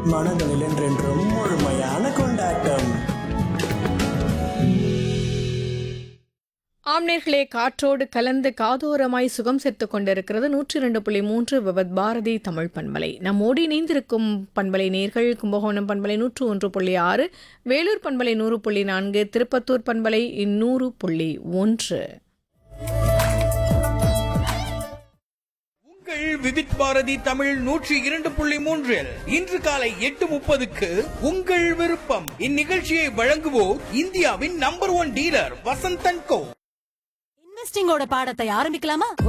மனங்களில் என்றென்றும் முழுமையான கொண்டாட்டம் ஆம்நேர்களே காற்றோடு கலந்து காதோரமாய் சுகம் சேர்த்துக் கொண்டிருக்கிறது நூற்றி இரண்டு புள்ளி மூன்று விவத் பாரதி தமிழ் பண்பலை நம்மோடு இணைந்திருக்கும் பண்பலை நேர்கள் கும்பகோணம் பண்பலை நூற்று ஒன்று புள்ளி ஆறு வேலூர் பண்பலை நூறு புள்ளி நான்கு திருப்பத்தூர் பண்பலை நூறு புள்ளி ஒன்று உங்கள் விவித் பாரதி தமிழ் நூற்றி இரண்டு புள்ளி மூன்றில் இன்று காலை எட்டு முப்பதுக்கு உங்கள் விருப்பம் இந்நிகழ்ச்சியை வழங்குவோர் இந்தியாவின் number one dealer Vasanthan co இன்வெஸ்டிங்கோட பாடத்தை ஆரம்பிக்கலாமா